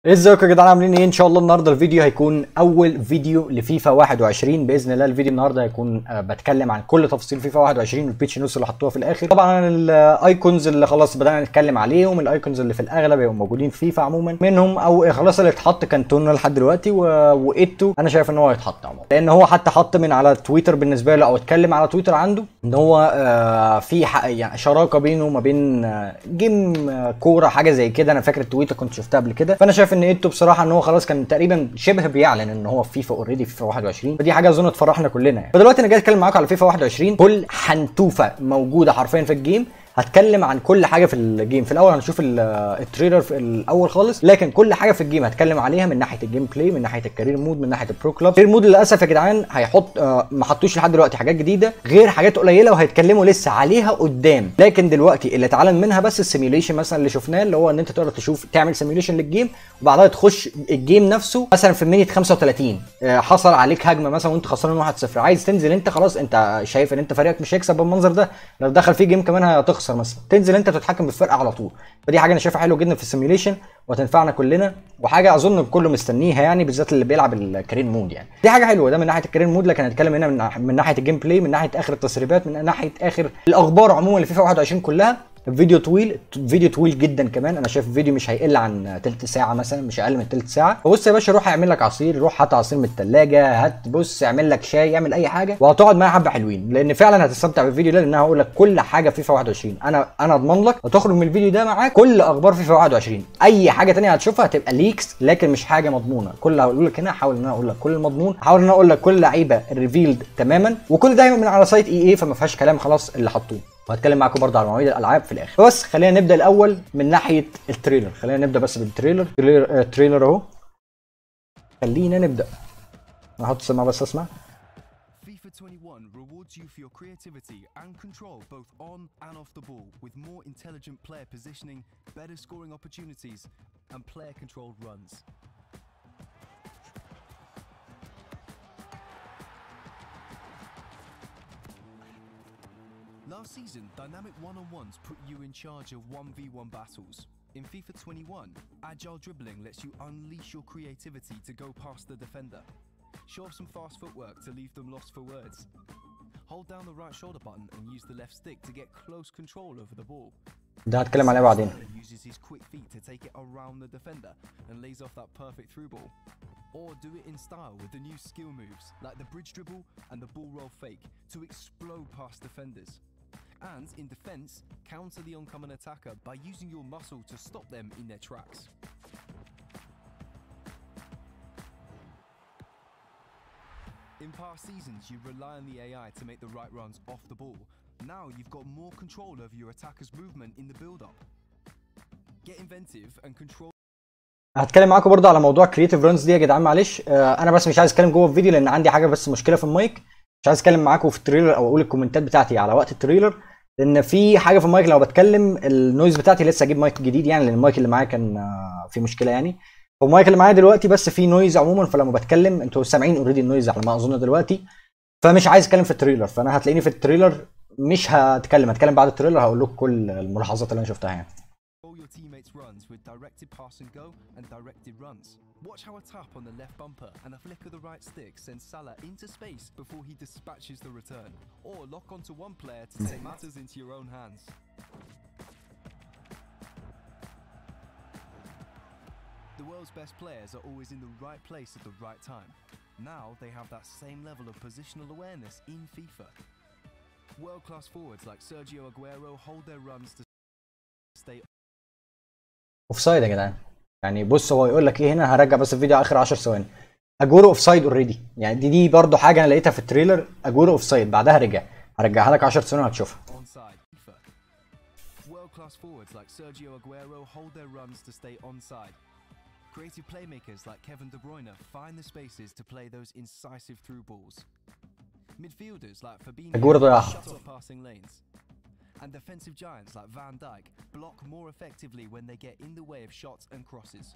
ازيكم يا جدعان عاملين ايه ان شاء الله النهارده الفيديو هيكون اول فيديو لفيفا 21 باذن الله الفيديو النهارده هيكون آه، بتكلم عن كل تفاصيل فيفا 21 والبيتش نوتس اللي حطوها في الاخر طبعا الايكونز اللي خلاص بدانا نتكلم عليهم الايكونز اللي في الاغلب هيبقوا موجودين في فيفا عموما منهم او خلاص اللي اتحط كان تونو لحد دلوقتي و... وايتو انا شايف ان هو هيتحط عموما لان هو حتى حط من على تويتر بالنسبه له او اتكلم على تويتر عنده ان هو آه، في ح- يعني شراكه بينه وما بين آه، جيم آه، كوره حاجه زي كده انا فاكر التويتر كنت شفتها قبل كده فانا شايف ان ايتو بصراحه ان هو خلاص كان تقريبا شبه بيعلن ان هو في فيفا اوريدي فيفا 21 فدي حاجه اظن تفرحنا كلنا يعني فدلوقتي انا جاي اتكلم معاكم على فيفا 21 كل حنتوفه موجوده حرفيا في الجيم هتكلم عن كل حاجه في الجيم في الاول هنشوف ال- التريلر في الاول خالص لكن كل حاجه في الجيم هتكلم عليها من ناحيه الجيم بلاي من ناحيه الكارير مود من ناحيه البرو كلاب الكارير مود للاسف يا جدعان هيحط آه، ما حطوش لحد دلوقتي حاجات جديده غير حاجات قليله وهيتكلموا لسه عليها قدام لكن دلوقتي اللي اتعلن منها بس السيميوليشن مثلا اللي شفناه اللي هو ان انت تقدر تشوف تعمل سيميوليشن للجيم وبعدها تخش الجيم نفسه مثلا في مينيت 35 آه، حصل عليك هجمه مثلا وانت خسران 1-0 عايز تنزل انت خلاص انت شايف ان انت فريقك مش هيكسب بالمنظر ده لو دخل فيه جيم كمان هتخسر مثلا تنزل انت تتحكم بالفرقه على طول فدي حاجه انا شايفها حلوه جدا في السيميوليشن وهتنفعنا كلنا وحاجه اظن الكل مستنيها يعني بالذات اللي بيلعب الكارير مود يعني دي حاجه حلوه ده من ناحيه الكارير مود لكن هنتكلم هنا من, ناح- من ناحيه الجيم بلاي من ناحيه اخر التسريبات من ناحيه اخر الاخبار عموما اللي فيفا 21 كلها الفيديو طويل فيديو طويل جدا كمان انا شايف الفيديو مش هيقل عن تلت ساعه مثلا مش اقل من تلت ساعه فبص يا باشا روح اعمل لك عصير روح هات عصير من الثلاجه هات بص اعمل لك شاي اعمل اي حاجه وهتقعد معايا حبه حلوين لان فعلا هتستمتع بالفيديو ده لان انا هقول لك كل حاجه في فيفا 21 انا انا اضمن لك هتخرج من الفيديو ده معاك كل اخبار فيفا 21 اي حاجه تانية هتشوفها هتبقى ليكس لكن مش حاجه مضمونه كل اللي هقول لك هنا هحاول ان انا اقول لك كل المضمون هحاول ان انا اقول لك كل لعيبه ريفيلد تماما وكل دايما من على سايت اي اي فما فيهاش كلام خلاص اللي حطوه وهتكلم معاكم برضه على مواعيد الالعاب في الاخر بس خلينا نبدا الاول من ناحيه التريلر خلينا نبدا بس بالتريلر تريلر, آه تريلر اهو خلينا نبدا انا هحط السماعه بس اسمع FIFA 21 rewards you for your creativity and control both on and off the ball with more intelligent player positioning, better scoring opportunities, and player controlled runs. Last season, dynamic one-on-ones put you in charge of 1v1 battles. In FIFA 21, agile dribbling lets you unleash your creativity to go past the defender. Show off some fast footwork to leave them lost for words. Hold down the right shoulder button and use the left stick to get close control over the ball. ده هتكلم عليه بعدين He uses his quick feet to take it around the defender and lays off that perfect through ball. Or do it in style with the new skill moves like the bridge dribble and the ball roll fake to explode past defenders. And in defense, counter the oncoming attacker by using your muscle to stop them in their tracks. In past seasons, you rely on the AI to make the right runs off the ball. Now you've got more control over your attacker's movement in the build-up. Get inventive and control هتكلم معاكم برضه على موضوع كريتيف رانز دي يا جدعان معلش آه انا بس مش عايز اتكلم جوه الفيديو لان عندي حاجه بس مشكله في المايك مش عايز اتكلم معاكم في التريلر او اقول الكومنتات بتاعتي على وقت التريلر لان في حاجه في المايك لو بتكلم النويز بتاعتي لسه اجيب مايك جديد يعني لان المايك اللي معايا كان آه، في مشكله يعني فالمايك اللي معايا دلوقتي بس فيه نويز عموما فلما بتكلم انتوا سامعين اوريدي النويز على ما اظن دلوقتي فمش عايز اتكلم في التريلر فانا هتلاقيني في التريلر مش هتكلم هتكلم بعد التريلر هقول لكم كل الملاحظات اللي انا شفتها يعني your teammates' runs with directed pass and go and directed runs. Watch how a tap on the left bumper and a flick of the right stick sends Salah into space before he dispatches the return. Or lock onto one player to take matters into your own hands. The world's best players are always in the right place at the right time. Now they have that same level of positional awareness in FIFA. World class forwards like Sergio Aguero hold their runs to stay اوف سايد يا جدعان يعني بص هو يقول لك ايه هنا هرجع بس الفيديو اخر 10 ثواني اجورو اوف سايد اوريدي يعني دي دي برضه حاجه انا لقيتها في التريلر اجورو اوف سايد بعدها رجع هرجعها لك 10 ثواني وهتشوفها onside. FIFA. World-class forwards like Sergio Aguero hold their runs to stay onside. Creative playmakers like Kevin De Bruyne find the spaces to play those incisive through balls. Midfielders like Fabinho Aguero ضيعها. shut off passing lanes. And defensive giants like Van Dijk block more effectively when they get in the way of shots and crosses.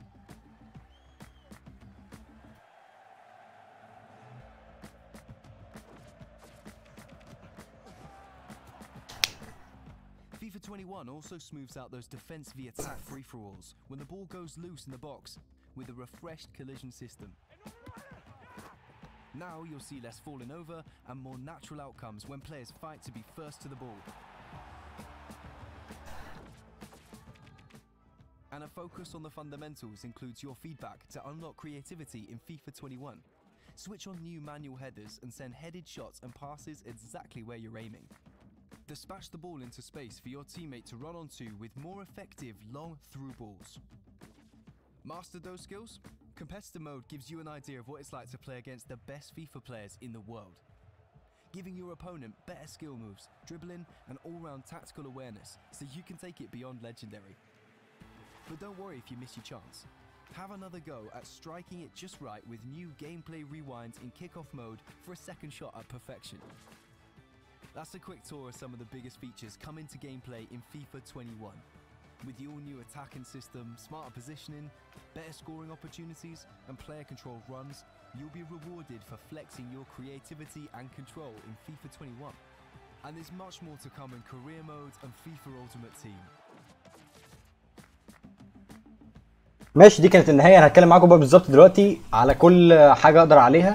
FIFA 21 also smooths out those defense v attack free for alls. When the ball goes loose in the box, with a refreshed collision system. Now you'll see less falling over and more natural outcomes when players fight to be first to the ball. And a focus on the fundamentals includes your feedback to unlock creativity in FIFA 21. Switch on new manual headers and send headed shots and passes exactly where you're aiming. Dispatch the ball into space for your teammate to run onto with more effective long through balls. Mastered those skills? Competitive mode gives you an idea of what it's like to play against the best FIFA players in the world. Giving your opponent better skill moves, dribbling, and all round tactical awareness so you can take it beyond legendary. But don't worry if you miss your chance. Have another go at striking it just right with new gameplay rewinds in kickoff mode for a second shot at perfection. That's a quick tour of some of the biggest features coming to gameplay in FIFA 21. With the all-new attacking system, smarter positioning, better scoring opportunities, and player-controlled runs, you'll be rewarded for flexing your creativity and control in FIFA 21. And there's much more to come in career mode and FIFA Ultimate Team. ماشي دي كانت النهايه انا هتكلم معاكم بقى بالظبط دلوقتي على كل حاجه اقدر عليها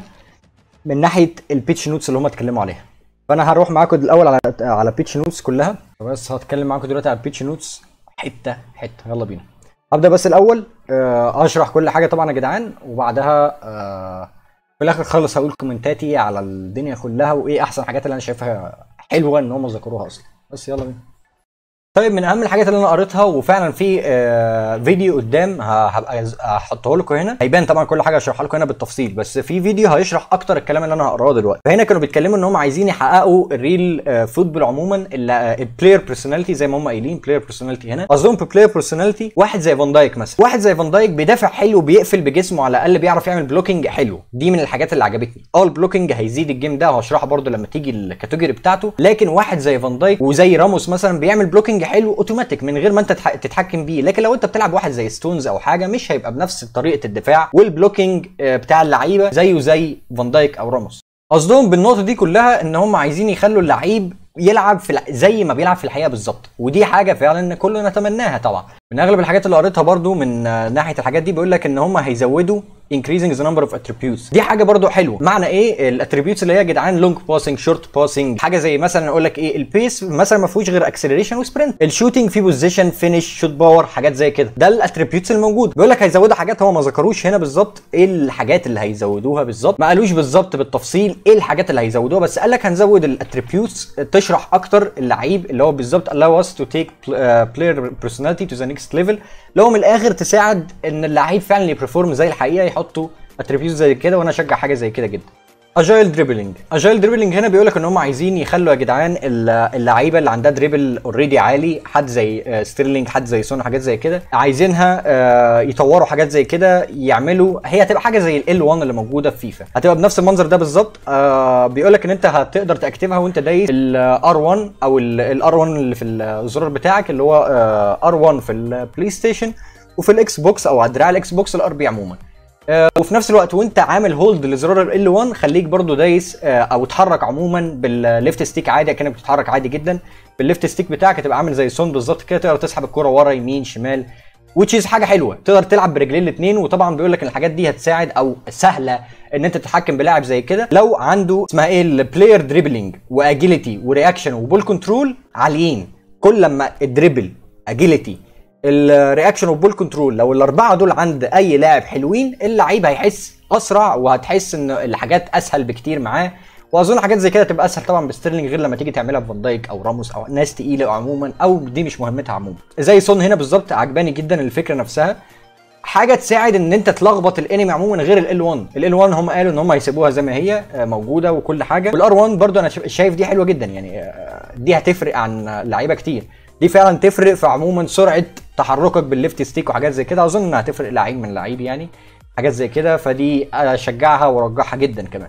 من ناحيه البيتش نوتس اللي هم اتكلموا عليها فانا هروح معاكم الاول على على بيتش نوتس كلها بس هتكلم معاكم دلوقتي على البيتش نوتس حته حته يلا بينا هبدا بس الاول آه، اشرح كل حاجه طبعا يا جدعان وبعدها آه، في الاخر خالص هقول كومنتاتي على الدنيا كلها وايه احسن حاجات اللي انا شايفها حلوه ان هم ذكروها اصلا بس يلا بينا طيب من اهم الحاجات اللي انا قريتها وفعلا في آه، فيديو قدام ه- هبقى أز- هحطه لكم هنا هيبان طبعا كل حاجه هشرحها لكم هنا بالتفصيل بس في فيديو هيشرح اكتر الكلام اللي انا هقراه دلوقتي فهنا كانوا بيتكلموا ان هم عايزين يحققوا الريل آه، فوتبول عموما البلاير بيرسوناليتي زي ما هم قايلين بلاير بيرسوناليتي هنا قصدهم بلاير بيرسوناليتي واحد زي فان دايك مثلا واحد زي فان دايك بيدافع حلو بيقفل بجسمه على الاقل بيعرف يعمل بلوكينج حلو دي من الحاجات اللي عجبتني اه البلوكينج هيزيد الجيم ده وهشرحه برضو لما تيجي الكاتيجوري بتاعته لكن واحد زي فان دايك وزي راموس مثلا بيعمل بلوكينج حلو اوتوماتيك من غير ما انت تتح- تتحكم بيه لكن لو انت بتلعب واحد زي ستونز او حاجه مش هيبقى بنفس طريقه الدفاع والبلوكينج آه، بتاع اللعيبه زيه زي فان دايك او راموس قصدهم بالنقطه دي كلها ان هم عايزين يخلوا اللعيب يلعب في الع... زي ما بيلعب في الحقيقه بالظبط ودي حاجه فعلا كلنا نتمناها طبعا من اغلب الحاجات اللي قريتها برضو من آه، ناحيه الحاجات دي بيقول لك ان هم هيزودوا increasing the number of attributes دي حاجه برضو حلوه معنى ايه الاتريبيوتس اللي هي يا جدعان لونج باسنج شورت باسنج حاجه زي مثلا اقول لك ايه البيس مثلا ما فيهوش غير اكسلريشن وسبرنت الشوتنج فيه بوزيشن فينش شوت باور حاجات زي كده ده الاتريبيوتس الموجود بيقول لك هيزودوا حاجات هو ما ذكروش هنا بالظبط ايه الحاجات اللي هيزودوها بالظبط ما قالوش بالظبط بالتفصيل ايه الحاجات اللي هيزودوها بس قال لك هنزود الاتريبيوتس تشرح اكتر اللعيب اللي هو بالظبط allow us to take pl- uh, player personality to the next level اللي هو من الاخر تساعد ان اللعيب فعلا يبرفورم زي الحقيقه يحطوا اتريبيوتس زي كده وانا اشجع حاجه زي كده جدا اجايل دريبلينج اجايل دريبلينج هنا بيقول لك ان هم عايزين يخلوا يا جدعان ال- اللعيبه اللي عندها دريبل اوريدي عالي حد زي آه، ستيرلينج حد زي سون حاجات زي كده عايزينها آه، يطوروا حاجات زي كده يعملوا هي هتبقى حاجه زي ال 1 اللي موجوده في فيفا هتبقى بنفس المنظر ده بالظبط آه، بيقول لك ان انت هتقدر تاكتفها وانت دايس الار 1 او الار 1 اللي في الزرار بتاعك اللي هو ار 1 في البلاي ستيشن وفي الاكس بوكس او على دراع الاكس بوكس الار بي عموما آه، وفي نفس الوقت وانت عامل هولد لزرار ال 1 خليك برضو دايس آه، او اتحرك عموما بالليفت ستيك عادي كانك بتتحرك عادي جدا بالليفت ستيك بتاعك هتبقى عامل زي سون بالظبط كده تقدر تسحب الكرة ورا يمين شمال which is حاجه حلوه تقدر تلعب برجلين الاثنين وطبعا بيقول لك ان الحاجات دي هتساعد او سهله ان انت تتحكم بلاعب زي كده لو عنده اسمها ايه البلاير دريبلينج واجيليتي ورياكشن وبول كنترول عاليين كل لما الدريبل اجيليتي الرياكشن والبول كنترول لو الاربعه دول عند اي لاعب حلوين اللعيب هيحس اسرع وهتحس ان الحاجات اسهل بكتير معاه واظن حاجات زي كده تبقى اسهل طبعا بستيرلينج غير لما تيجي تعملها بفان دايك او راموس او ناس تقيله عموما او دي مش مهمتها عموما زي سون هنا بالظبط عجباني جدا الفكره نفسها حاجه تساعد ان انت تلخبط الانمي عموما غير ال 1 ال 1 هم قالوا ان هم هيسيبوها زي ما هي آه، موجوده وكل حاجه والار 1 برضو انا شا- شايف دي حلوه جدا يعني آه، دي هتفرق عن لعيبه كتير دي فعلا تفرق في عموما سرعه تحركك بالليفت ستيك وحاجات زي كده اظن انها هتفرق لعيب من لعيب يعني حاجات زي كده فدي اشجعها وارجحها جدا كمان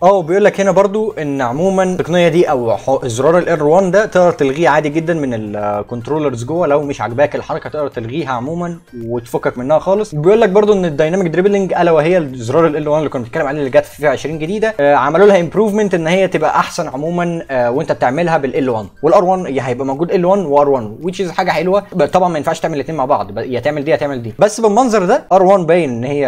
اه بيقول لك هنا برضو ان عموما التقنيه دي او ح- زرار الار 1 ده تقدر تلغيه عادي جدا من الكنترولرز جوه لو مش عاجباك الحركه تقدر تلغيها عموما وتفكك منها خالص بيقول لك برضو ان الدايناميك دريبلينج الا وهي زرار ال 1 اللي كنا بنتكلم عليه اللي جت في 20 جديده آه، عملوا لها امبروفمنت ان هي تبقى احسن عموما آه، وانت بتعملها بالال 1 والار 1 يا هيبقى موجود ال 1 وار 1 which is حاجه حلوه ب- طبعا ما ينفعش تعمل الاثنين مع بعض ب- يا تعمل دي يا تعمل دي بس بالمنظر ده ار 1 باين ان هي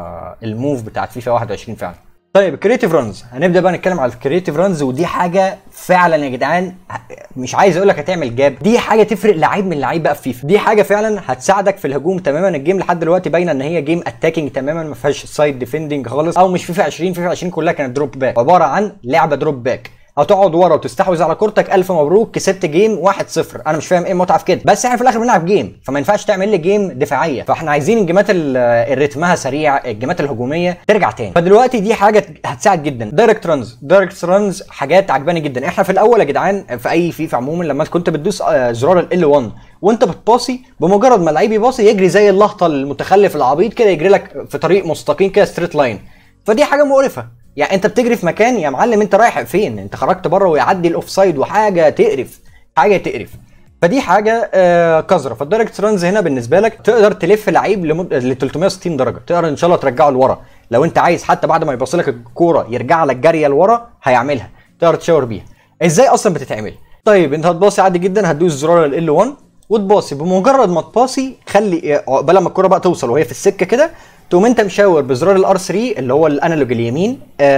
الموف بتاعت فيفا 21 فعلا طيب الكريتيف رانز هنبدا بقى نتكلم على الكريتيف رانز ودي حاجه فعلا يا جدعان ه- مش عايز اقول لك هتعمل جاب دي حاجه تفرق لعيب من لعيب بقى في فيفا دي حاجه فعلا هتساعدك في الهجوم تماما الجيم لحد دلوقتي باينه ان هي جيم اتاكينج تماما ما فيهاش سايد ديفندنج خالص او مش فيفا 20 فيفا 20 كلها كانت دروب باك عباره عن لعبه دروب باك هتقعد ورا وتستحوذ على كورتك الف مبروك كسبت جيم 1-0 انا مش فاهم ايه المتعه في كده بس احنا في الاخر بنلعب جيم فما ينفعش تعمل لي جيم دفاعيه فاحنا عايزين الجيمات ال- اللي رتمها سريع الجيمات الهجوميه ترجع تاني فدلوقتي دي حاجه هتساعد جدا دايركت رانز دايركت رانز حاجات عجباني جدا احنا في الاول يا جدعان في اي فيفا عموما لما كنت بتدوس آه، زرار ال 1 وانت بتباصي بمجرد ما اللعيب يباصي يجري زي اللهطه المتخلف العبيط كده يجري لك في طريق مستقيم كده ستريت لاين فدي حاجه مقرفه يعني انت بتجري في مكان يا معلم انت رايح فين انت خرجت بره ويعدي الاوف سايد وحاجه تقرف حاجه تقرف فدي حاجه آه قذره فالدايركت رانز هنا بالنسبه لك تقدر تلف لعيب لمد... ل 360 درجه تقدر ان شاء الله ترجعه لورا لو انت عايز حتى بعد ما يبص لك الكوره يرجع لك جاريه لورا هيعملها تقدر تشاور بيها ازاي اصلا بتتعمل طيب انت هتباصي عادي جدا هتدوس زرار ال 1 وتباصي بمجرد ما تباصي خلي عقبال ما الكوره بقى توصل وهي في السكه كده تقوم انت مشاور بزرار الار 3 اللي هو الانالوج اليمين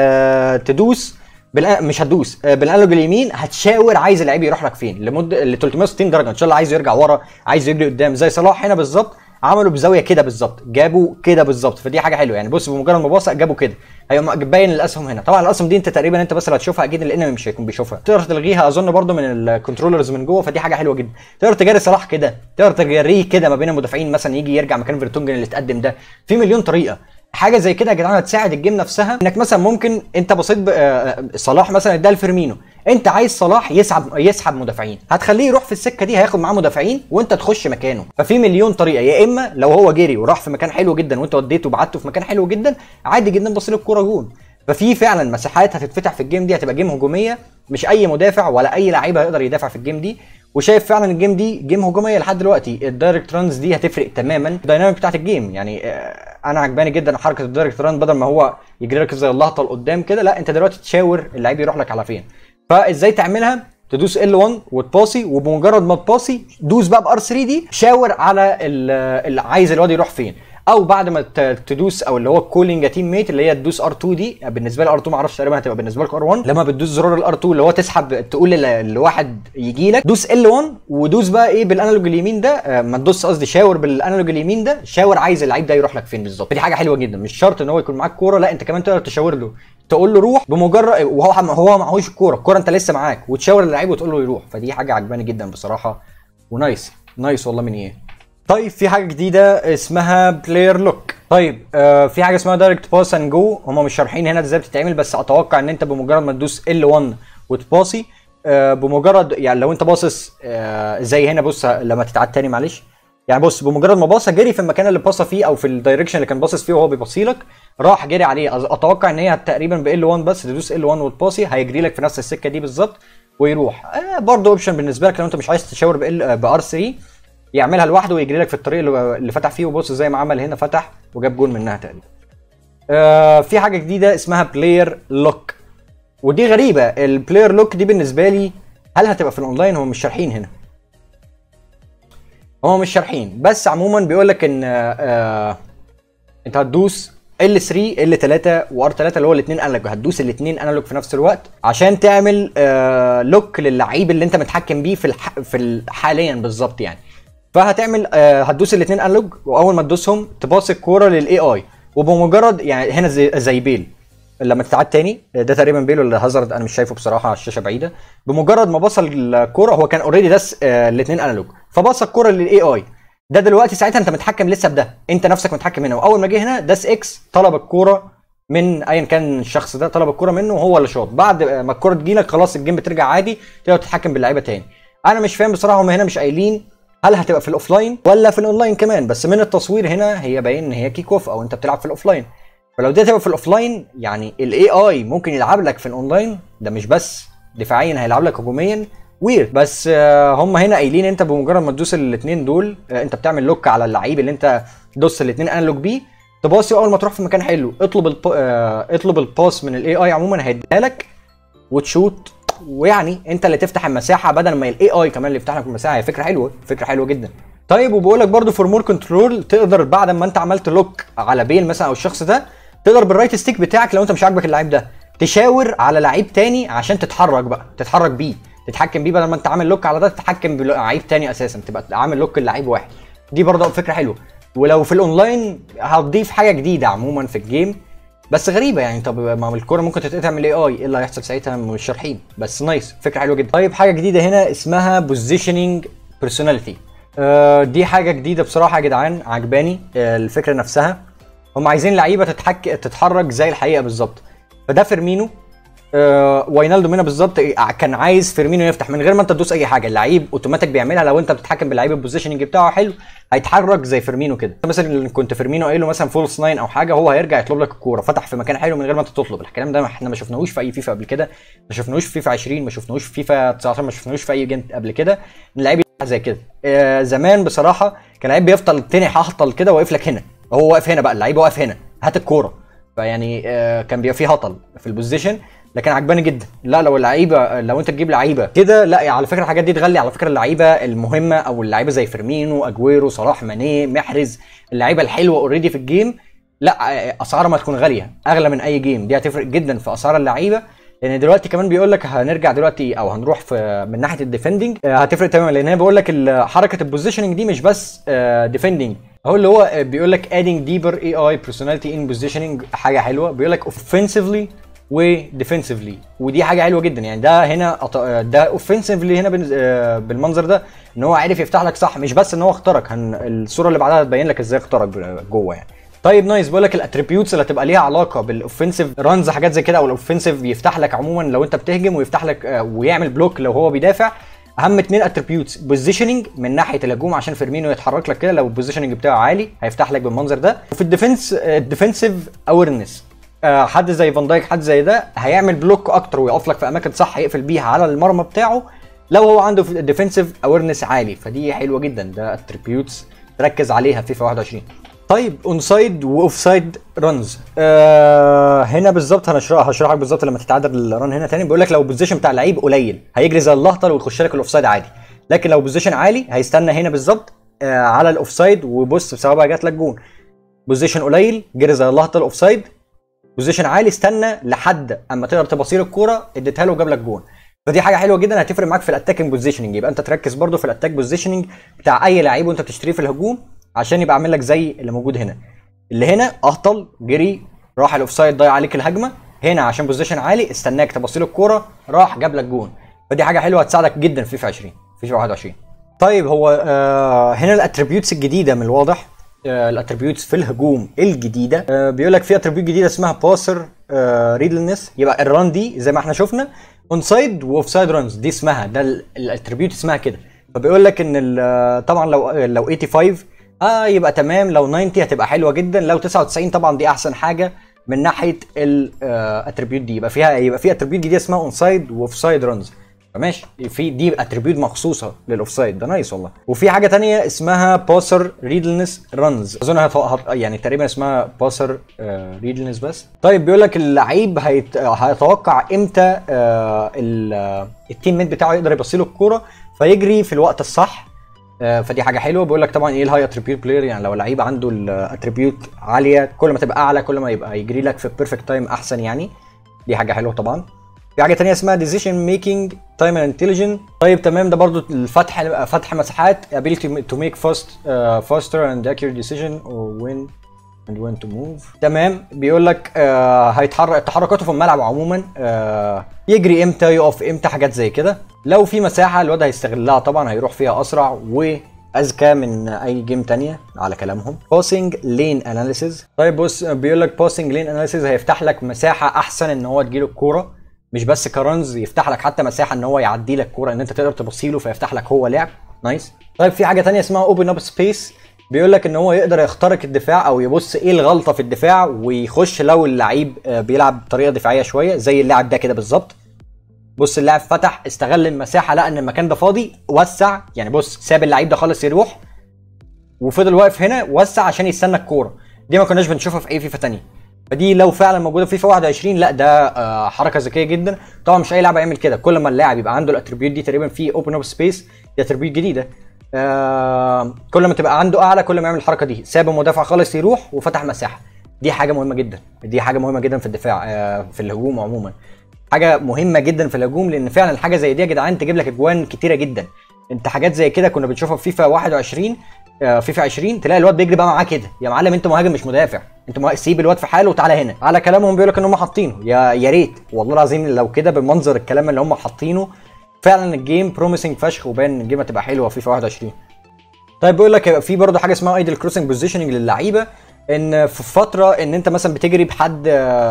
آه تدوس بالأ... مش هتدوس آه بالانالوج اليمين هتشاور عايز اللعيب يروح لك فين لمده ل 360 درجه ان شاء الله عايز يرجع ورا عايز يجري قدام زي صلاح هنا بالظبط عملوا بزاويه كده بالظبط جابوا كده بالظبط فدي حاجه حلوه يعني بص بمجرد ما باص جابوا كده هيقوم باين الاسهم هنا طبعا الاسهم دي انت تقريبا انت بس اللي هتشوفها اكيد الانمي مش هيكون بيشوفها تقدر تلغيها اظن برضو من الكنترولرز من جوه فدي حاجه حلوه جدا تقدر تجري صلاح كده تقدر تجريه كده ما بين المدافعين مثلا يجي يرجع مكان فيرتونجن اللي اتقدم ده في مليون طريقه حاجه زي كده يا جدعان هتساعد الجيم نفسها انك مثلا ممكن انت بصيت ب- آه، صلاح مثلا اداها لفيرمينو انت عايز صلاح يسحب يسحب مدافعين هتخليه يروح في السكه دي هياخد معاه مدافعين وانت تخش مكانه ففي مليون طريقه يا اما لو هو جري وراح في مكان حلو جدا وانت وديته وبعته في مكان حلو جدا عادي جدا بص له الكوره جون ففي فعلا مساحات هتتفتح في الجيم دي هتبقى جيم هجوميه مش اي مدافع ولا اي لعيب هيقدر يدافع في الجيم دي وشايف فعلا الجيم دي جيم هجوميه لحد دلوقتي الدايركت رانز دي هتفرق تماما الدايناميك بتاعت الجيم يعني آه، انا عجباني جدا حركه الدايركت ران بدل ما هو يجري لك زي اللهطه لقدام كده لا انت دلوقتي تشاور اللعيب يروح لك على فين فازاي تعملها تدوس ال1 وتباصي وبمجرد ما تباصي دوس بقى بار 3 دي شاور على ال- اللي عايز الواد يروح فين او بعد ما ت- تدوس او اللي هو الكولينج تيم ميت اللي هي تدوس ار 2 دي بالنسبه لي ار 2 ما اعرفش تقريبا هتبقى بالنسبه لك ار 1 لما بتدوس زرار الار 2 اللي هو تسحب تقول ل- لواحد يجي لك دوس ال 1 ودوس بقى ايه بالانالوج اليمين ده آه، ما تدوس قصدي شاور بالانالوج اليمين ده شاور عايز اللعيب ده يروح لك فين بالظبط دي حاجه حلوه جدا مش شرط ان هو يكون معاك كوره لا انت كمان تقدر تشاور له تقول له روح بمجرد وهو هو معهوش الكوره الكوره انت لسه معاك وتشاور اللعيب وتقول له يروح فدي حاجه عجباني جدا بصراحه ونايس نايس والله من ايه طيب في حاجه جديده اسمها بلاير لوك طيب آه في حاجه اسمها دايركت باس اند جو هم مش شارحين هنا ازاي بتتعمل بس اتوقع ان انت بمجرد ما تدوس ال1 وتباصي آه بمجرد يعني لو انت باصص آه زي هنا بص لما تتعاد تاني معلش يعني بص بمجرد ما باصه جري في المكان اللي باصه فيه او في الدايركشن اللي كان باصص فيه وهو بيبصي لك راح جري عليه أز- اتوقع ان هي تقريبا ب ال1 بس تدوس ال1 وتباصي هيجري لك في نفس السكه دي بالظبط ويروح آه برضه اوبشن بالنسبه لك لو انت مش عايز تشاور بار 3 يعملها لوحده ويجري لك في الطريق اللي اللي فتح فيه وبص زي ما عمل هنا فتح وجاب جون منها تقريبا. آه في حاجه جديده اسمها بلاير لوك ودي غريبه البلاير لوك دي بالنسبه لي هل هتبقى في الاونلاين هم مش شارحين هنا هم مش شارحين بس عموما بيقول لك ان آه آه انت هتدوس L3 L3 وR3 اللي هو الاثنين انالوج هتدوس الاثنين انالوج في نفس الوقت عشان تعمل آه لوك للعيب اللي انت متحكم بيه في الح... في ال- حاليا بالظبط يعني فهتعمل آه هتدوس الاثنين انالوج واول ما تدوسهم تباص الكوره للاي اي وبمجرد يعني هنا زي, زي بيل لما تتعاد تاني ده تقريبا بيل ولا هازارد انا مش شايفه بصراحه على الشاشه بعيده بمجرد ما بصل الكوره هو كان اوريدي داس الاثنين انالوج فبص الكوره للاي اي ده دلوقتي ساعتها انت متحكم لسه بده انت نفسك متحكم هنا واول ما جه هنا داس اكس طلب الكوره من ايا كان الشخص ده طلب الكوره منه وهو اللي شاط بعد ما الكوره تجيلك خلاص الجيم بترجع عادي تقدر تتحكم باللعيبه تاني انا مش فاهم بصراحه هم هنا مش قايلين هل هتبقى في الاوفلاين ولا في الاونلاين كمان بس من التصوير هنا هي باين ان هي كيك اوف او انت بتلعب في الاوفلاين فلو دي هتبقى في الاوفلاين يعني الاي اي ممكن يلعب لك في الاونلاين ده مش بس دفاعيا هيلعب لك هجوميا ويرد بس آه، هم هنا قايلين انت بمجرد ما تدوس الاثنين دول آه، انت بتعمل لوك على اللعيب اللي انت دوس الاثنين انلوج بيه تباصي اول ما تروح في مكان حلو اطلب الب... آه، اطلب الباس من الاي اي عموما هيديها لك وتشوت ويعني انت اللي تفتح المساحه بدل ما الاي اي كمان اللي يفتح لك المساحه هي فكره حلوه فكره حلوه جدا طيب وبقول لك برضه فور مور كنترول تقدر بعد ما انت عملت لوك على بيل مثلا او الشخص ده تقدر بالرايت ستيك بتاعك لو انت مش عاجبك اللعيب ده تشاور على لعيب تاني عشان تتحرك بقى تتحرك بيه تتحكم بيه بدل ما انت عامل لوك على ده تتحكم بلعيب تاني اساسا تبقى عامل لوك للعيب واحد دي برضه فكره حلوه ولو في الاونلاين هتضيف حاجه جديده عموما في الجيم بس غريبه يعني طب ما الكوره ممكن تتقطع من الاي اي ايه اللي هيحصل ساعتها مش شارحين بس نايس فكره حلوه جدا طيب حاجه جديده هنا اسمها بوزيشننج بيرسوناليتي آه دي حاجه جديده بصراحه يا جدعان عجباني آه الفكره نفسها هم عايزين لعيبه تتحك تتحرك زي الحقيقه بالظبط فده فيرمينو آه واينالدو هنا بالظبط كان عايز فيرمينو يفتح من غير ما انت تدوس اي حاجه اللعيب اوتوماتيك بيعملها لو انت بتتحكم باللعيب البوزيشننج بتاعه حلو هيتحرك زي فيرمينو كده مثلا كنت فيرمينو قايل له مثلا فولس ناين او حاجه هو هيرجع يطلب لك الكوره فتح في مكان حلو من غير ما انت تطلب الكلام ده احنا ما شفناهوش في اي فيفا قبل كده ما شفناهوش في فيفا 20 ما شفناهوش في فيفا 19 ما شفناهوش في اي جيم قبل كده ان اللعيب يفتح زي كده آه زمان بصراحه كان اللعيب بيفضل تاني ههطل كده واقف لك هنا هو واقف هنا بقى اللعيب واقف هنا هات الكوره فيعني آه كان بيبقى فيه هطل في البوزيشن لكن عجباني جدا لا لو اللعيبه لو انت تجيب لعيبه كده لا على فكره الحاجات دي تغلي على فكره اللعيبه المهمه او اللعيبه زي فيرمينو اجويرو صلاح ماني محرز اللعيبه الحلوه اوريدي في الجيم لا اسعارها ما تكون غاليه اغلى من اي جيم دي هتفرق جدا في اسعار اللعيبه لان دلوقتي كمان بيقول لك هنرجع دلوقتي او هنروح في من ناحيه الديفندنج هتفرق تماما لان هي بيقول لك حركه البوزيشننج دي مش بس ديفندنج هو اللي هو بيقول لك ادينج ديبر اي اي بيرسوناليتي ان بوزيشننج حاجه حلوه بيقول لك اوفنسively وديفنسively ودي حاجه حلوه جدا يعني ده هنا ده اوفنسively هنا بالمنظر ده ان هو عارف يفتح لك صح مش بس ان هو اخترق هن الصوره اللي بعدها هتبين لك ازاي اخترق جوه يعني طيب نايس بقول لك الاتريبيوتس اللي هتبقى ليها علاقه بالاوفنسيف رانز حاجات زي كده او الاوفنسيف يفتح لك عموما لو انت بتهجم ويفتح لك ويعمل بلوك لو هو بيدافع اهم اتنين اتريبيوتس بوزيشننج من ناحيه الهجوم عشان فيرمينو يتحرك لك كده لو البوزيشننج بتاعه عالي هيفتح لك بالمنظر ده وفي الديفنس الديفنسيف اويرنس حد زي فان دايك حد زي ده هيعمل بلوك اكتر ويقف لك في اماكن صح يقفل بيها على المرمى بتاعه لو هو عنده ديفنسيف اويرنس عالي فدي حلوه جدا ده اتريبيوتس تركز عليها في فيفا 21 طيب اون سايد واوف سايد رانز آه هنا بالظبط هنشرح هشرح لك بالظبط لما تتعادل الران هنا تاني بيقول لك لو البوزيشن بتاع اللعيب قليل هيجري زي اللهطل ويخش لك الاوف سايد عادي لكن لو بوزيشن عالي هيستنى هنا بالظبط آه على الاوف سايد وبص بسبب بقى جات لك جون بوزيشن قليل جري زي اللهطل اوف سايد بوزيشن عالي استنى لحد اما تقدر تبصير الكوره اديتها له وجاب لك جون فدي حاجه حلوه جدا هتفرق معاك في الاتاكينج بوزيشننج يبقى انت تركز برده في الاتاك بوزيشننج بتاع اي لعيب وانت بتشتريه في الهجوم عشان يبقى عامل لك زي اللي موجود هنا اللي هنا اهطل جري راح الاوف سايد ضيع عليك الهجمه هنا عشان بوزيشن عالي استناك تبص له الكوره راح جاب لك جون فدي حاجه حلوه هتساعدك جدا في فيفا 20 فيفا 21 طيب هو آه هنا الاتريبيوتس الجديده من الواضح آه الاتريبيوتس في الهجوم الجديده آه بيقول لك في اتريبيوت جديده اسمها باسر آه ريدلنس يبقى الران دي زي ما احنا شفنا اون سايد واوف سايد رانز دي اسمها ده الاتريبيوت اسمها كده فبيقول لك ان طبعا لو لو 85 اه يبقى تمام لو 90 هتبقى حلوه جدا لو 99 طبعا دي احسن حاجه من ناحيه الاتريبيوت دي يبقى فيها يبقى في اتريبيوت جديده اسمها اون سايد واوف سايد رانز فماشي في دي اتريبيوت مخصوصه للاوف سايد ده نايس والله وفي حاجه تانية اسمها باسر ريدلنس رانز اظن هت... هت... يعني تقريبا اسمها باسر ريدلنس بس طيب بيقول لك اللعيب هيت... هيتوقع امتى آه ال... التيم ميت بتاعه يقدر يبص له الكوره فيجري في الوقت الصح آه فدي حاجه حلوه بيقول لك طبعا ايه الهاي اتريبيوت بلاير يعني لو لعيب عنده الاتريبيوت عاليه كل ما تبقى اعلى كل ما يبقى يجري لك في بيرفكت تايم احسن يعني دي حاجه حلوه طبعا في حاجه تانية اسمها decision making time and intelligent طيب تمام ده برضو الفتح فتح مساحات ability to make fast uh, faster and accurate decision or when and when to move تمام بيقول لك آه هيتحرك تحركاته في الملعب عموما آه يجري امتى يقف امتى حاجات زي كده لو في مساحه الواد هيستغلها طبعا هيروح فيها اسرع و اذكى من اي جيم تانية على كلامهم باسنج لين اناليسيز طيب بص بيقول لك باسنج لين اناليسيز هيفتح لك مساحه احسن ان هو تجيله الكوره مش بس كرنز يفتح لك حتى مساحه ان هو يعدي لك كوره ان انت تقدر تبصي له فيفتح لك هو لعب نايس طيب في حاجه تانية اسمها اوبن اب سبيس بيقول لك ان هو يقدر يخترق الدفاع او يبص ايه الغلطه في الدفاع ويخش لو اللعيب آه، بيلعب بطريقه دفاعيه شويه زي اللاعب ده كده بالظبط بص اللاعب فتح استغل المساحه لقى ان المكان ده فاضي وسع يعني بص ساب اللعيب ده خالص يروح وفضل واقف هنا وسع عشان يستنى الكوره دي ما كناش بنشوفها في اي فيفا تانية فدي لو فعلا موجوده في فيفا 21 لا ده آه، حركه ذكيه جدا طبعا مش اي لاعب هيعمل كده كل ما اللاعب يبقى عنده الاتريبيوت دي تقريبا في اوبن اب سبيس دي اتريبيوت جديده آه، كل ما تبقى عنده اعلى كل ما يعمل الحركه دي ساب المدافع خالص يروح وفتح مساحه دي حاجه مهمه جدا دي حاجه مهمه جدا في الدفاع آه، في الهجوم عموما حاجه مهمه جدا في الهجوم لان فعلا حاجه زي دي يا جدعان تجيب لك اجوان كتيره جدا انت حاجات زي كده كنا بنشوفها في فيفا 21 آه، فيفا 20 تلاقي الواد بيجري بقى معاه كده يا معلم انت مهاجم مش مدافع انت مه... سيب الواد في حاله وتعالى هنا على كلامهم بيقول لك ان هم حاطينه يا يا ريت والله العظيم لو كده بمنظر الكلام اللي هم حاطينه فعلا الجيم بروميسنج فشخ وباين ان الجيم هتبقى حلوه في فيفا 21 طيب بيقول لك في برضه حاجه اسمها ايدل كروسنج بوزيشننج للعيبه ان في فتره ان انت مثلا بتجري بحد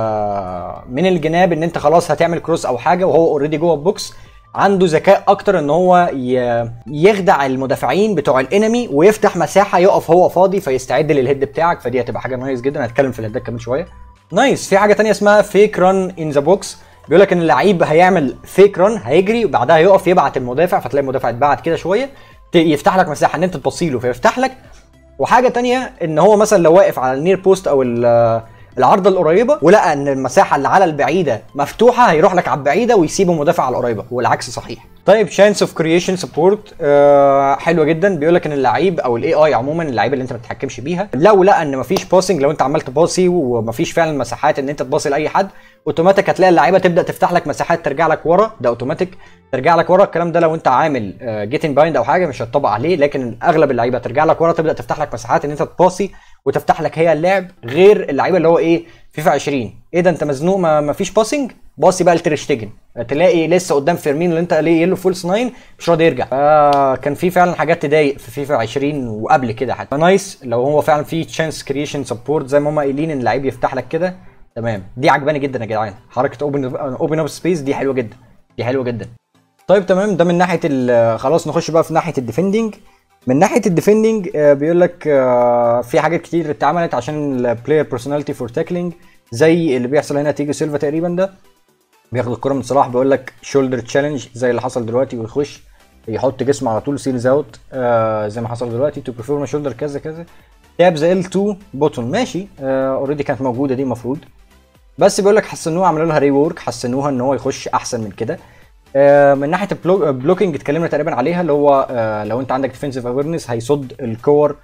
آه، من الجناب ان انت خلاص هتعمل كروس او حاجه وهو اوريدي جوه البوكس عنده ذكاء اكتر ان هو ي- يخدع المدافعين بتوع الانمي ويفتح مساحه يقف هو فاضي فيستعد للهيد بتاعك فدي هتبقى حاجه نايس جدا هنتكلم في الهيدات كمان شويه نايس في حاجه تانية اسمها فيك ران ان ذا بوكس بيقول لك ان اللعيب هيعمل فيك ران هيجري وبعدها يقف يبعت المدافع فتلاقي المدافع اتبعت كده شويه ت- يفتح لك مساحه ان انت تبصيله فيفتح لك وحاجه تانية ان هو مثلا لو واقف على النير بوست او ال- العارضه القريبه ولقى ان المساحه اللي على البعيده مفتوحه هيروح لك على البعيده ويسيب المدافع على القريبه والعكس صحيح طيب شانس اوف كرييشن سبورت حلوه جدا بيقول لك ان اللعيب او الاي اي عموما اللعيبه اللي انت ما بتتحكمش بيها لو لقى ان مفيش باسنج لو انت عمال تباصي ومفيش فعلا مساحات ان انت تباصي لاي حد اوتوماتيك هتلاقي اللعيبه تبدا تفتح لك مساحات ترجع لك ورا ده اوتوماتيك ترجع لك ورا الكلام ده لو انت عامل جيتنج بايند او حاجه مش هتطبق عليه لكن اغلب اللعيبه ترجع لك ورا تبدا تفتح لك مساحات ان انت تباصي وتفتح لك هي اللعب غير اللعيبه اللي هو ايه فيفا 20 ايه ده انت مزنوق ما ما فيش باسنج باصي بقى لتريشتجن تلاقي لسه قدام فيرمين اللي انت ليه له فولس 9 مش راضي يرجع فكان في فعلا حاجات تضايق في فيفا 20 وقبل كده حتى نايس لو هو فعلا في تشانس كريشن سبورت زي ما هم قايلين ان اللعيب يفتح لك كده تمام دي عجباني جدا يا جدعان حركه اوبن اوبن اب سبيس دي حلوه جدا دي حلوه جدا طيب تمام ده من ناحيه ال- خلاص نخش بقى في ناحيه الديفندنج من ناحيه الديفندنج آه، بيقول لك آه، في حاجات كتير اتعملت عشان البلاير بيرسوناليتي فور تاكلينج زي اللي بيحصل هنا تيجي سيلفا تقريبا ده بياخد الكره من صلاح بيقول لك شولدر تشالنج زي اللي حصل دلوقتي ويخش يحط جسمه على طول سيلز اوت آه زي ما حصل دلوقتي تو بيرفورم شولدر كذا كذا تاب ذا ال 2 بوتون ماشي اوريدي كانت موجوده دي المفروض بس بيقول لك حسنوها عملوا لها ري وورك حسنوها ان هو يخش احسن من كده آه، من ناحيه البلوكينج اتكلمنا تقريبا عليها اللي هو آه، لو انت عندك ديفنسيف اويرنس هيصد الكور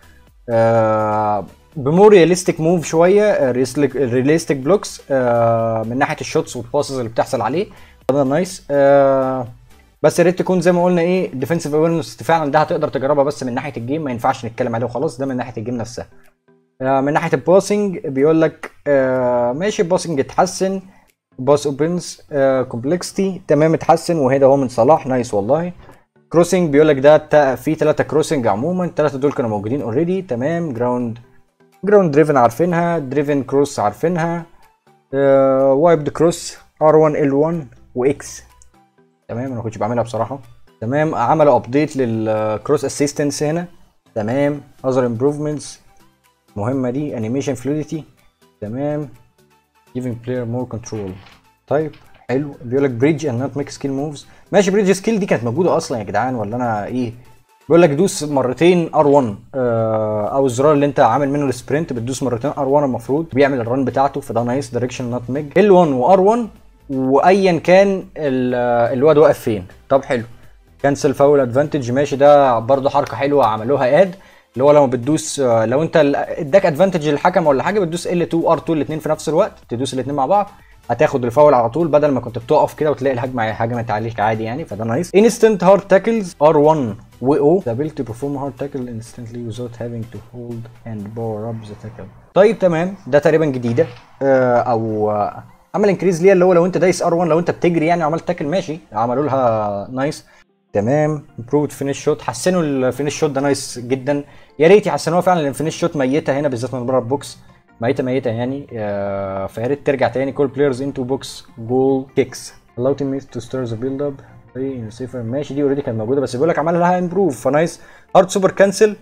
آه، بمور رياليستيك موف شويه رياليستيك بلوكس من ناحيه الشوتس والباسز اللي بتحصل عليه ده نايس آه، بس يا ريت تكون زي ما قلنا ايه ديفنسيف اويرنس فعلا ده هتقدر تجربها بس من ناحيه الجيم ما ينفعش نتكلم عليه وخلاص ده من ناحيه الجيم نفسها آه، من ناحيه الباسنج بيقول لك آه، ماشي الباسنج اتحسن باس اوبنز كومبلكسيتي تمام اتحسن وهنا هو من صلاح نايس والله كروسنج بيقول لك ده تا- في ثلاثه كروسنج عموما الثلاثه دول كانوا موجودين اوريدي تمام جراوند جراوند دريفن عارفينها دريفن كروس عارفينها وايبد كروس ار1 ال1 واكس تمام انا ما كنتش بعملها بصراحه تمام عملوا ابديت للكروس اسيستنس هنا تمام اذر امبروفمنتس مهمه دي انيميشن فلويديتي تمام giving player more control طيب حلو بيقول لك بريدج اند نوت ميك سكيل موفز ماشي بريدج سكيل دي كانت موجوده اصلا يا جدعان ولا انا ايه بيقول لك دوس مرتين ار1 آه او الزرار اللي انت عامل منه السبرنت بتدوس مرتين ار1 المفروض بيعمل الرن بتاعته فده نايس دايركشن نوت ميج ال1 وار1 وايا كان ال- آه، الواد واقف فين طب حلو كانسل فاول ادفانتج ماشي ده برضه حركه حلوه عملوها اد اللي هو لما بتدوس آه، لو انت ال- اداك ادفانتج للحكم ولا حاجه بتدوس ال2 ار2 الاثنين في نفس الوقت تدوس الاثنين مع بعض هتاخد الفاول على طول بدل ما كنت بتقف كده وتلاقي الهجمه هجمت عليك عادي يعني فده نايس انستنت هارد تاكلز ار1 و او the ability to perform a hard tackle instantly without having to hold and power up the tackle طيب تمام ده تقريبا جديده آه، او آه، عمل انكريز ليها اللي هو لو انت دايس ار1 لو انت بتجري يعني وعملت تاكل ماشي عملوا لها نايس تمام امبروفد فينيش شوت حسنوا الفينيش شوت ده نايس جدا يا ريت يحسنوها فعلا لان الفينيش شوت ميته هنا بالذات من بره البوكس ميته ميته يعني آه، فيا ريت ترجع تاني كول بلايرز انتو بوكس جول كيكس allow teammates to start the build up play in safer ماشي دي اوريدي كانت موجوده بس بيقول لك عمل لها امبروف فنايس هارد سوبر كانسل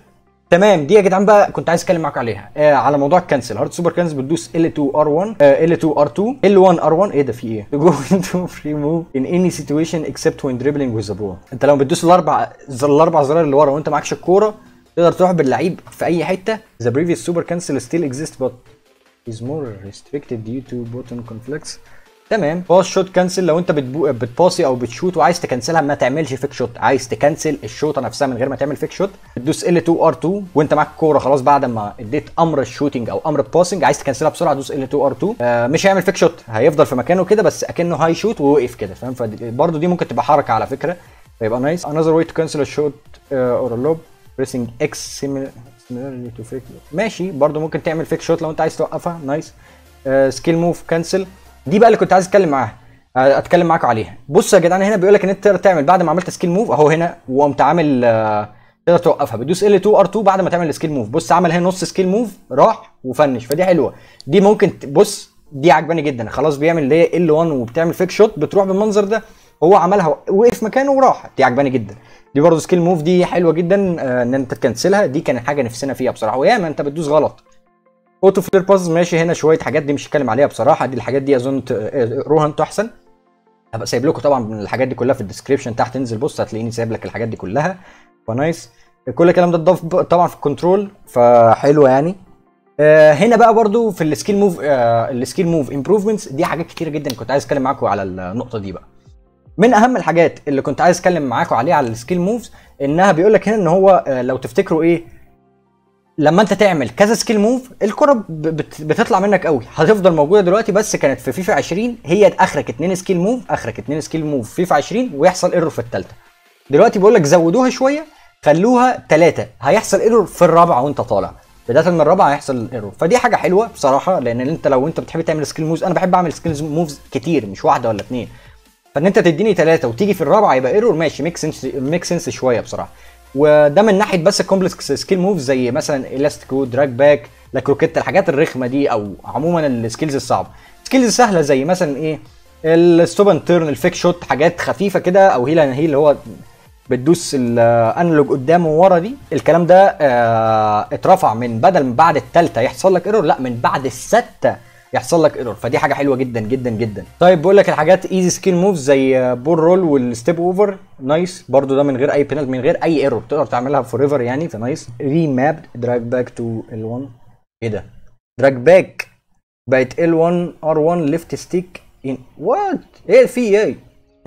تمام دي يا جدعان بقى كنت عايز اتكلم معاكم عليها آه على موضوع الكنسل هارد سوبر كنسل بتدوس L2R1 آه L2R2 L1R1 ايه ده في ايه؟ to go into free move in any situation except when dribbling with the ball انت لو بتدوس الاربع الاربع زرار اللي ورا وانت معكش الكوره تقدر تروح باللعيب في اي حته the previous super cancel still exists but is more restricted due to button conflicts تمام باس شوت كانسل لو انت بتبو... بتباصي او بتشوت وعايز تكنسلها ما تعملش فيك شوت عايز تكنسل الشوطه نفسها من غير ما تعمل فيك شوت بتدوس L2 R2 وانت معاك كوره خلاص بعد ما اديت امر الشوتنج او امر الباسنج عايز تكنسلها بسرعه دوس L2 R2 آه مش هيعمل فيك شوت هيفضل في مكانه كده بس اكنه هاي شوت ووقف كده فاهم فبرضه دي ممكن تبقى حركه على فكره فيبقى نايس another way to cancel a shot uh, or a lob pressing X similar similarly to fake ماشي برضه ممكن تعمل فيك شوت لو انت عايز توقفها نايس سكيل موف كانسل دي بقى اللي كنت عايز اتكلم معاها آه، اتكلم معاكم عليها بص يا جدعان هنا بيقول لك ان انت تقدر تعمل بعد ما عملت سكيل موف اهو هنا وقمت عامل آه، تقدر توقفها بتدوس L2 R2 بعد ما تعمل السكيل موف بص عمل هنا نص سكيل موف راح وفنش فدي حلوه دي ممكن ت- بص دي عجباني جدا خلاص بيعمل اللي هي L1 وبتعمل فيك شوت بتروح بالمنظر ده هو عملها وقف مكانه وراح دي عجباني جدا دي برضه سكيل موف دي حلوه جدا آه، ان انت تكنسلها دي كانت حاجه نفسنا فيها بصراحه وياما انت بتدوس غلط اوتو فلير باز ماشي هنا شويه حاجات دي مش هتكلم عليها بصراحه دي الحاجات دي اظن ت- اقروها انتوا احسن هبقى سايب لكم طبعا من الحاجات دي كلها في الديسكربشن تحت انزل بص هتلاقيني سايب لك الحاجات دي كلها فنايس كل الكلام ده اتضاف ب- طبعا في الكنترول فحلوه يعني آه، هنا بقى برضو في السكيل موف آه، السكيل موف امبروفمنتس دي حاجات كتيره جدا كنت عايز اتكلم معاكم على النقطه دي بقى من اهم الحاجات اللي كنت عايز اتكلم معاكم عليها على السكيل موفز انها بيقول لك هنا ان هو آه، لو تفتكروا ايه لما انت تعمل كذا سكيل موف الكره ب- بت- بتطلع منك قوي هتفضل موجوده دلوقتي بس كانت في فيفا 20 هي اخرك اتنين سكيل موف اخرك اتنين سكيل موف فيفا 20 ويحصل ايرور في الثالثه دلوقتي بيقول لك زودوها شويه خلوها ثلاثه هيحصل ايرور في الرابعه وانت طالع بدايه من الرابعه هيحصل ايرور فدي حاجه حلوه بصراحه لان انت لو انت بتحب تعمل سكيل موفز انا بحب اعمل سكيل موفز كتير مش واحده ولا اتنين فان انت تديني ثلاثه وتيجي في الرابعه يبقى ايرور ماشي ميك سنس ميك سنس شويه بصراحه وده من ناحيه بس الكومبلكس سكيل موفز زي مثلا الاستيكو دراج باك لاكروكيت الحاجات الرخمه دي او عموما السكيلز الصعبه سكيلز سهله زي مثلا ايه الستوب اند تيرن الفيك شوت حاجات خفيفه كده او هيل اند هيل اللي هو بتدوس الانالوج قدام وورا دي الكلام ده آه اترفع من بدل من بعد الثالثه يحصل لك ايرور لا من بعد السته يحصل لك ايرور فدي حاجه حلوه جدا جدا جدا طيب بقول لك الحاجات ايزي سكيل موفز زي بول رول والستيب اوفر نايس برضو ده من غير اي بينالتي من غير اي ايرور تقدر تعملها فور ايفر يعني فنايس ري ماب دراج باك تو ال1 ايه ده دراج باك بقت ال1 ار1 ليفت ستيك ان وات ايه في ايه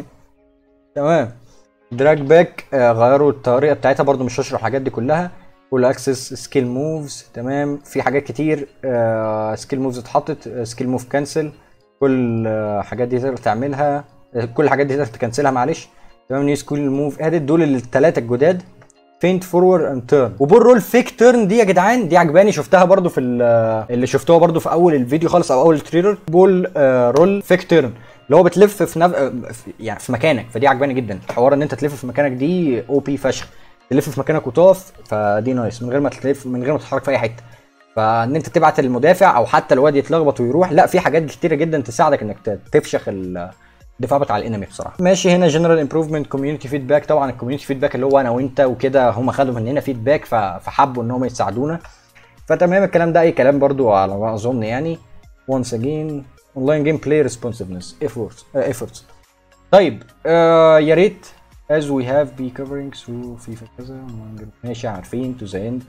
تمام دراج باك آه غيروا الطريقه بتاعتها برضو مش هشرح الحاجات دي كلها كل اكسس سكيل موفز تمام في حاجات كتير آه سكيل موفز اتحطت سكيل موف كانسل كل آه حاجات دي تقدر تعملها آه، كل الحاجات دي تقدر تكنسلها معلش تمام نيو سكيل موف ادت دول الثلاثه الجداد فينت فورورد اند تيرن وبول رول فيك تيرن دي يا جدعان دي عجباني شفتها برضو في ال- اللي شفتوها برضو في اول الفيديو خالص او اول التريلر بول آه رول فيك تيرن اللي هو بتلف في نف... آه، في- يعني في مكانك فدي عجباني جدا حوار ان انت تلف في مكانك دي او بي فشخ تلف في مكانك وتقف فدي نايس من غير ما تلف من غير ما تتحرك في اي حته فان انت تبعت المدافع او حتى الواد يتلخبط ويروح لا في حاجات كتيره جدا تساعدك انك ت- تفشخ ال- الدفاع بتاع الانمي بصراحه ماشي هنا جنرال امبروفمنت كوميونتي فيدباك طبعا الكوميونتي فيدباك اللي هو انا وانت وكده هم خدوا مننا فيدباك ف- فحبوا ان هم يساعدونا فتمام الكلام ده اي كلام برضو على ما اظن يعني once again online game play responsiveness efforts uh, efforts طيب آه يا ريت as we have be covering through FIFA كذا online game- ماشي عارفين to the end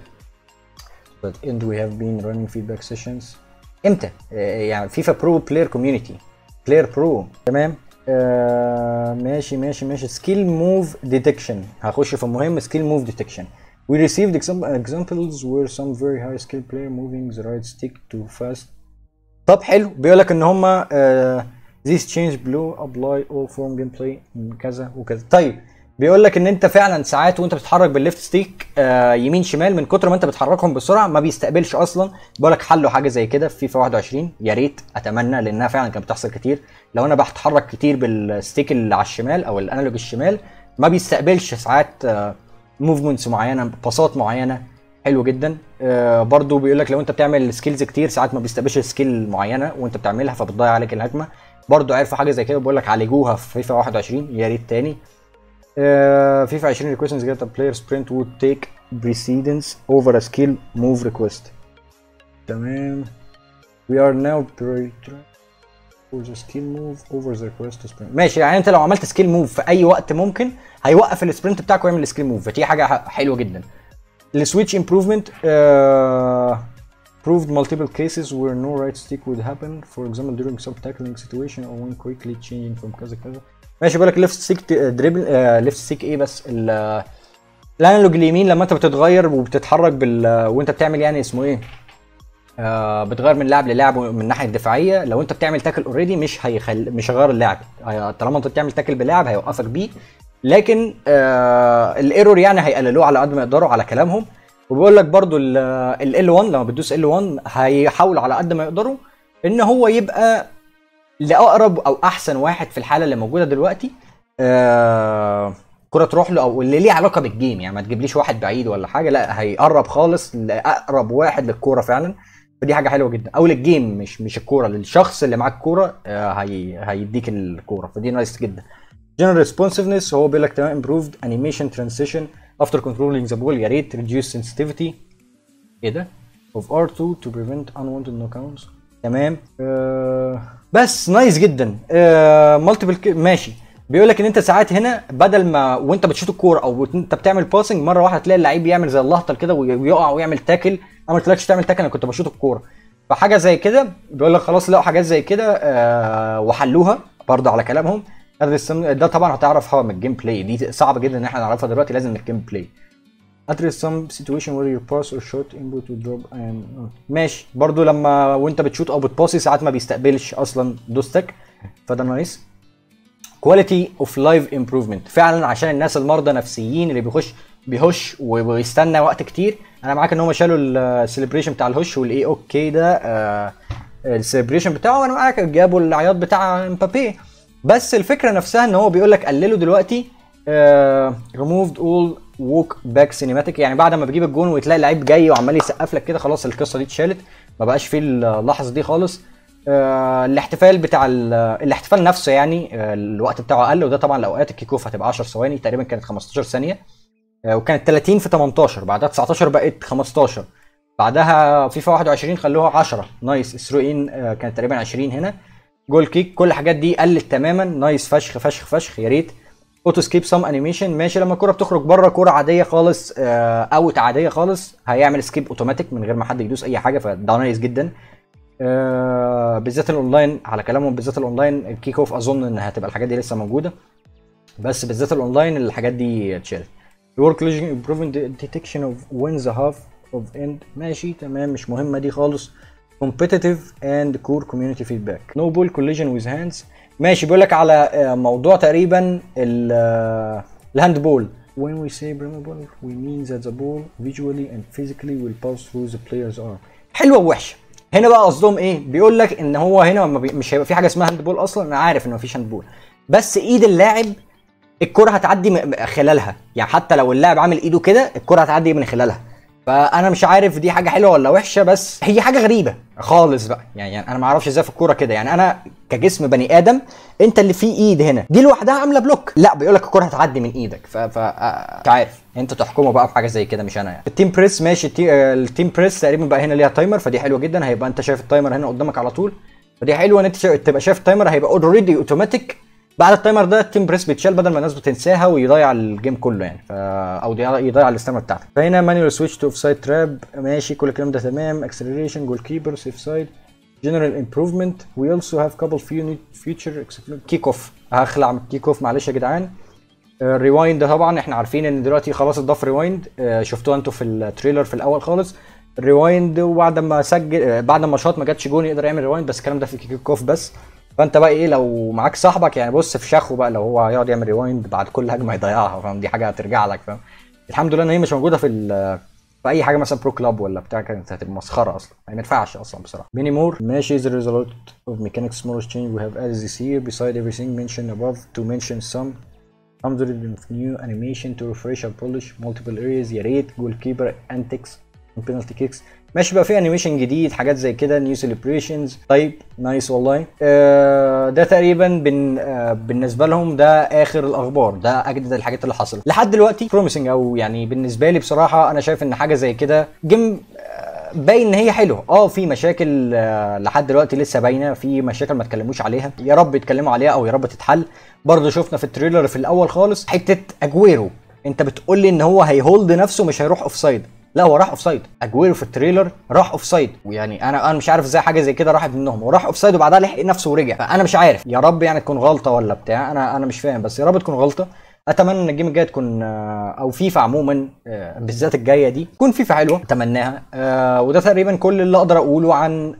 but end we have been running feedback sessions امتى؟ آه يعني فيفا برو بلاير كوميونتي بلاير برو تمام آه ماشي ماشي ماشي سكيل موف ديتكشن هخش في المهم سكيل موف ديتكشن We received exam- examples where some very high skill player moving the right stick too fast طب حلو بيقول لك ان هم آه this change below apply all form gameplay من كذا وكذا طيب بيقول لك ان انت فعلا ساعات وانت بتتحرك بالليفت ستيك آه يمين شمال من كتر ما انت بتحركهم بسرعه ما بيستقبلش اصلا بيقول لك حلوا حاجه زي كده في فيفا 21 يا ريت اتمنى لانها فعلا كانت بتحصل كتير لو انا بتحرك كتير بالستيك اللي على الشمال او الانالوج الشمال ما بيستقبلش ساعات آه موفمنتس معينه باصات معينه حلو جدا آه برضو بيقول لك لو انت بتعمل سكيلز كتير ساعات ما بيستقبلش سكيل معينه وانت بتعملها فبتضيع عليك الهجمه برضو عرفوا حاجه زي كده بيقول لك عالجوها في فيفا 21 يا ريت تاني آه فيفا 20 requestions get a player sprint would take precedence over a skill move request تمام we are now pre- for the skill move over the request sprint ماشي يعني انت لو عملت سكيل موف في اي وقت ممكن هيوقف السبرنت بتاعك ويعمل السكيل موف فدي حاجه ح- حلوه جدا السويتش امبروفمنت proved multiple cases where no right stick would happen for example during some tackling situation or when quickly changing from كذا كذا ماشي بقول لك ليفت ستيك دريبل ليفت ستيك ايه بس ال- الانالوج اليمين لما انت بتتغير وبتتحرك بال وانت بتعمل يعني اسمه ايه آه بتغير من لاعب للاعب من الناحيه الدفاعيه لو انت بتعمل تاكل اوريدي مش هيخل مش هيغير اللاعب هي- طالما انت بتعمل تاكل بلاعب هيوقفك بيه لكن آه الايرور يعني هيقللوه على قد ما يقدروا على كلامهم وبيقول لك برضو ال L1 لما بتدوس L1 هيحاول على قد ما يقدروا ان هو يبقى لاقرب او احسن واحد في الحاله اللي موجوده دلوقتي آه كرة تروح له او اللي ليه علاقه بالجيم يعني ما تجيبليش واحد بعيد ولا حاجه لا هيقرب خالص لاقرب واحد للكوره فعلا فدي حاجه حلوه جدا او للجيم مش مش الكوره للشخص اللي معاك الكوره آه هي هيديك الكوره فدي نايس جدا general responsiveness هو بيقول لك تمام improved animation transition after controlling the ball يا ريت reduce sensitivity ايه ده of R2 to prevent unwanted knockouts تمام آه بس نايس جدا آه مالتيبل ماشي بيقول لك ان انت ساعات هنا بدل ما وانت بتشوط الكوره او انت بتعمل باسنج مره واحده تلاقي اللعيب يعمل زي اللهطل كده وي- ويقع ويعمل تاكل انا ما قلتلكش تعمل تاكل انا كنت بشوط الكوره فحاجه زي كده بيقول لك خلاص لقوا حاجات زي كده آه وحلوها برضه على كلامهم هذا السم- ده طبعا هتعرفها من الجيم بلاي دي صعب جدا ان احنا نعرفها دلوقتي لازم من الجيم بلاي address some situation where your pass or shot input will drop and ماشي برضو لما وانت بتشوت او بتباصي ساعات ما بيستقبلش اصلا دوستك فده نايس كواليتي اوف لايف امبروفمنت فعلا عشان الناس المرضى نفسيين اللي بيخش بيهش ويستنى وقت كتير انا معاك ان هم شالوا السليبريشن بتاع الهش والاي اوكي ده السليبريشن بتاعه وانا معاك جابوا العياط بتاع امبابي بس الفكره نفسها ان هو بيقول لك قللوا دلوقتي ريموفد اول ووك باك سينماتيك يعني بعد ما بجيب الجون وتلاقي اللعيب جاي وعمال يسقف لك كده خلاص القصه دي اتشالت ما بقاش فيه اللحظه دي خالص آه، الاحتفال بتاع ال- الاحتفال نفسه يعني آه، الوقت بتاعه قل وده طبعا الاوقات الكيك اوف هتبقى 10 ثواني تقريبا كانت 15 ثانيه آه، وكانت 30 في 18 بعدها 19 بقت 15 بعدها فيفا 21 خلوها 10 نايس الثرو ان آه، كانت تقريبا 20 هنا جول كيك كل الحاجات دي قلت تماما نايس فشخ فشخ فشخ يا ريت اوتو سكيب سام انيميشن ماشي لما الكوره بتخرج بره كوره عاديه خالص آه، اوت عاديه خالص هيعمل سكيب اوتوماتيك من غير ما حد يدوس اي حاجه فده نايس جدا آه، بالذات الاونلاين على كلامهم بالذات الاونلاين الكيك اوف اظن ان هتبقى الحاجات دي لسه موجوده بس بالذات الاونلاين الحاجات دي اتشالت work collision improving the detection of when the half of end ماشي تمام مش مهمه دي خالص competitive and core community feedback no ball collision with hands ماشي بيقول لك على آه، موضوع تقريبا ال- آه، الهاند بول when we say Bremer ball we mean that the ball visually and physically will pass through the player's arm حلوه ووحشه هنا بقى قصدهم ايه بيقول لك ان هو هنا ما بي- مش هيبقى في حاجه اسمها هاند بول اصلا انا عارف ان مفيش هاند بول بس ايد اللاعب الكره هتعدي م- خلالها يعني حتى لو اللاعب عامل ايده كده الكره هتعدي من خلالها فانا مش عارف دي حاجه حلوه ولا وحشه بس هي حاجه غريبه خالص بقى يعني, يعني انا ما اعرفش ازاي في الكوره كده يعني انا كجسم بني ادم انت اللي فيه ايد هنا دي لوحدها عامله بلوك لا بيقول لك الكوره هتعدي من ايدك ف, ف... آه، مش عارف انتوا تحكموا بقى بحاجه زي كده مش انا يعني التيم بريس ماشي التي... آه، التيم بريس تقريبا بقى هنا ليها تايمر فدي حلوه جدا هيبقى انت شايف التايمر هنا قدامك على طول فدي حلوه ان انت شا... تبقى شايف التايمر هيبقى اوريدي اوتوماتيك بعد التايمر ده التيم بريس بيتشال بدل ما الناس بتنساها ويضيع الجيم كله يعني ف... او يضيع- يضيع الاستامر بتاعتك فهنا مانوال سويتش تو اوف سايد تراب ماشي كل الكلام ده تمام اكسلريشن جول كيبر سيف سايد general improvement we also have couple few new feature كيك اوف هخلع من الكيك اوف معلش يا جدعان الريوايند طبعا احنا عارفين ان دلوقتي خلاص اتضاف ريوايند شفتوها انتوا في التريلر في الاول خالص الريوايند وبعد ما سجل آه، بعد ما شاط ما جاتش جون يقدر يعمل ريوايند بس الكلام ده في كيك اوف بس فانت بقى ايه لو معاك صاحبك يعني بص في شخه بقى لو هو هيقعد يعمل ريوايند بعد كل هجمه يضيعها فاهم دي حاجه هترجع لك فاهم الحمد لله ان هي مش موجوده في ال- في اي حاجه مثلا برو كلاب ولا بتاع كانت هتبقى مسخره اصلا يعني ما ينفعش اصلا بصراحه ميني مور ماشي there is a lot of mechanics smallest change we have added this year beside everything mentioned above to mention some hundred of new animation to refresh and polish multiple areas يا ريت جول كيبر antics and penalty kicks ماشي بقى في انيميشن جديد حاجات زي كده نيو سيلبريشنز طيب نايس والله آه ده تقريبا بن آه بالنسبه لهم ده اخر الاخبار ده اجدد الحاجات اللي حصلت لحد دلوقتي بروميسنج او يعني بالنسبه لي بصراحه انا شايف ان حاجه زي كده جيم آه، باين ان هي حلوه اه في مشاكل آه، لحد دلوقتي لسه باينه في مشاكل ما اتكلموش عليها يا رب يتكلموا عليها او يا رب تتحل برضه شفنا في التريلر في الاول خالص حته اجويرو انت بتقول لي ان هو هيهولد نفسه مش هيروح اوف سايد لا هو راح اوف سايد اجويرو في التريلر راح اوف سايد ويعني انا انا مش عارف ازاي حاجه زي كده راحت منهم وراح اوف سايد وبعدها لحق نفسه ورجع فانا مش عارف يا رب يعني تكون غلطه ولا بتاع انا انا مش فاهم بس يا رب تكون غلطه اتمنى ان الجيم الجايه تكون آه، او فيفا عموما آه، بالذات الجايه دي تكون فيفا حلوه اتمناها آه، وده تقريبا كل اللي اقدر اقوله عن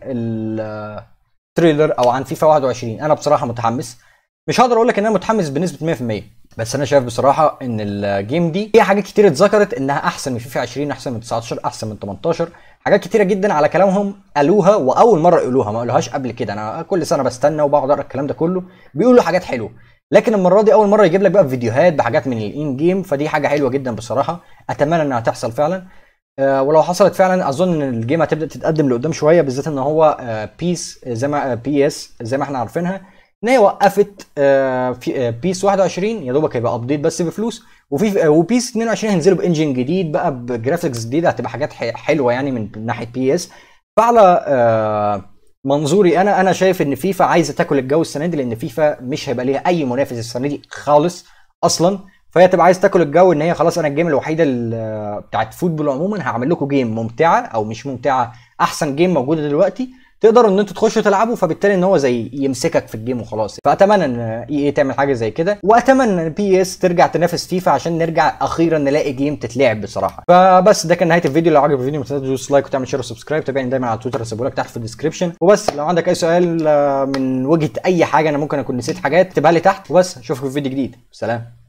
التريلر او عن فيفا 21 انا بصراحه متحمس مش هقدر اقول لك ان انا متحمس بنسبه 100% بس انا شايف بصراحه ان الجيم دي فيها حاجات كتير اتذكرت انها احسن من فيفا 20 احسن من 19 احسن من 18 حاجات كتيره جدا على كلامهم قالوها واول مره يقولوها ما قالوهاش قبل كده انا كل سنه بستنى وبقعد اقرا الكلام ده كله بيقولوا حاجات حلوه لكن المره دي اول مره يجيب لك بقى فيديوهات بحاجات من الان جيم فدي حاجه حلوه جدا بصراحه اتمنى انها تحصل فعلا آه، ولو حصلت فعلا اظن ان الجيم هتبدا تتقدم لقدام شويه بالذات ان هو آه، بيس زي ما بي اس زي ما احنا عارفينها ان هي وقفت آه، في آه، بيس 21 يا دوبك هيبقى ابديت بس بفلوس وفي آه، وبيس 22 هينزلوا بانجن جديد بقى بجرافيكس جديده هتبقى حاجات ح- حلوه يعني من من ناحيه بي اس فعلى آه، منظوري انا انا شايف ان فيفا عايزه تاكل الجو السنه دي لان فيفا مش هيبقى ليها اي منافس السنه دي خالص اصلا فهي تبقى عايز تاكل الجو ان هي خلاص انا الجيم الوحيده ال- بتاعت فوتبول عموما هعمل لكم جيم ممتعه او مش ممتعه احسن جيم موجوده دلوقتي تقدروا ان انتوا تخشوا تلعبوا فبالتالي ان هو زي يمسكك في الجيم وخلاص فاتمنى ان اي اي تعمل حاجه زي كده واتمنى ان بي اس ترجع تنافس فيفا عشان نرجع اخيرا نلاقي جيم تتلعب بصراحه فبس ده كان نهايه الفيديو لو عجبك الفيديو ما تنساش تدوس لايك وتعمل شير وسبسكرايب تابعني دايما على تويتر هسيبه لك تحت في الديسكربشن وبس لو عندك اي سؤال آه، من وجهه اي حاجه انا ممكن اكون نسيت حاجات اكتبها لي تحت وبس اشوفك في فيديو جديد سلام